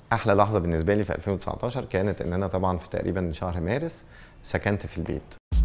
احلى لحظه بالنسبه لي في 2019 كانت ان انا طبعا في تقريبا شهر مارس سكنت في البيت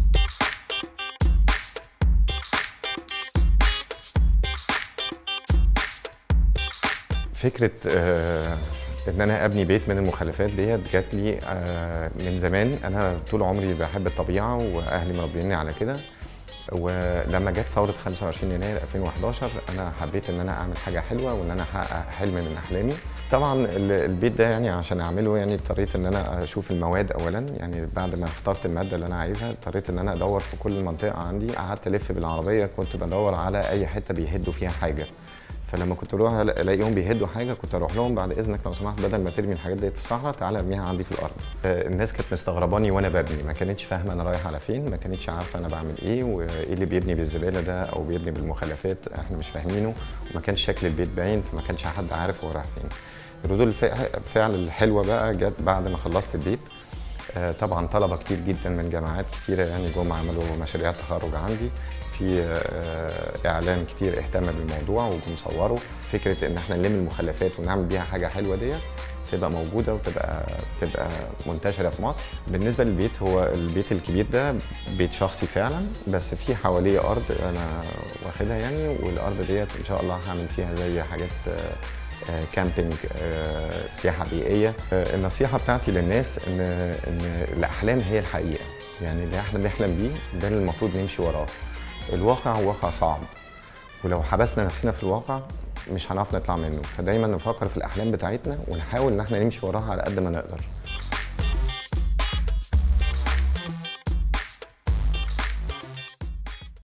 فكره آه، ان انا ابني بيت من المخلفات ديت جات لي آه، من زمان انا طول عمري بحب الطبيعه واهلي مربيني على كده ولما جت ثوره 25 يناير 2011 انا حبيت ان انا اعمل حاجه حلوه وان انا احقق حلم من احلامي طبعا ال- البيت ده يعني عشان اعمله يعني اضطريت ان انا اشوف المواد اولا يعني بعد ما اخترت الماده اللي انا عايزها اضطريت ان انا ادور في كل منطقه عندي قعدت الف بالعربيه كنت بدور على اي حته بيهدوا فيها حاجه فلما كنت اروح الاقيهم بيهدوا حاجه كنت اروح لهم بعد اذنك لو سمحت بدل ما ترمي الحاجات ديت في الصحراء تعالى ارميها عندي في الارض آه، الناس كانت مستغرباني وانا ببني ما كانتش فاهمه انا رايح على فين ما كانتش عارفه انا بعمل ايه وايه اللي بيبني بالزباله ده او بيبني بالمخلفات احنا مش فاهمينه وما كانش شكل البيت باين فما كانش حد عارف هو رايح فين ردود الف- الفعل الحلوه بقى جت بعد ما خلصت البيت آه، طبعا طلبه كتير جدا من جامعات كتيره يعني جم عملوا مشاريع تخرج عندي في آه، اعلام كتير اهتم بالموضوع وجم صوروا فكره ان احنا نلم المخلفات ونعمل بيها حاجه حلوه ديت تبقى موجوده وتبقى تبقى منتشره في مصر بالنسبه للبيت هو البيت الكبير ده بيت شخصي فعلا بس في حواليه ارض انا واخدها يعني والارض ديت ان شاء الله هعمل فيها زي حاجات آه، آه، كامبينج آه، سياحه بيئيه آه، النصيحه بتاعتي للناس ان ان الاحلام هي الحقيقه يعني اللي احنا بنحلم بيه ده اللي المفروض نمشي وراه الواقع واقع صعب ولو حبسنا نفسنا في الواقع مش هنعرف نطلع منه فدايما نفكر في الاحلام بتاعتنا ونحاول ان احنا نمشي وراها على قد ما نقدر